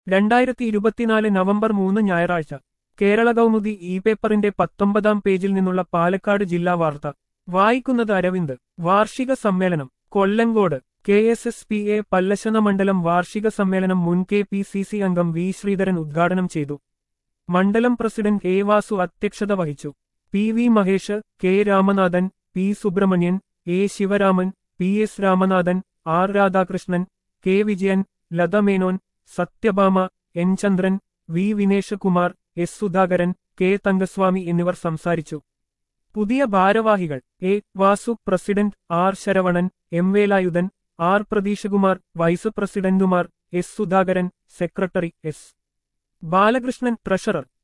രണ്ടായിരത്തി ഇരുപത്തിനാല് നവംബർ മൂന്ന് ഞായറാഴ്ച കേരള കൗമുദി ഇ പേപ്പറിന്റെ പത്തൊമ്പതാം പേജിൽ നിന്നുള്ള പാലക്കാട് ജില്ലാ വാർത്ത വായിക്കുന്നത് അരവിന്ദ് വാർഷിക സമ്മേളനം Kollengode K S S P A Pallassana മണ്ഡലം വാർഷിക സമ്മേളനം മുൻ കെ പി സി സി അംഗം വി ശ്രീധരൻ ഉദ്ഘാടനം ചെയ്തു മണ്ഡലം പ്രസിഡന്റ് എ വാസു അധ്യക്ഷത വഹിച്ചു P V Mahesh K Ramanathan P Subramanian A Sivaraman P S Ramanathan R Radhakrishnan K Vijayan Latha Menon Sathyabhama N Chandran V Vinesh Kumar S Sudhakaran K Thankaswamy എന്നിവർ സംസാരിച്ചു പുതിയ ഭാരവാഹികൾ A Vasu president R Saravanan M Velayudhan R പ്രതീഷകുമാർ vice പ്രസിഡന്റുമാർ S Sudhakaran secretary S Balakrishnan treasurer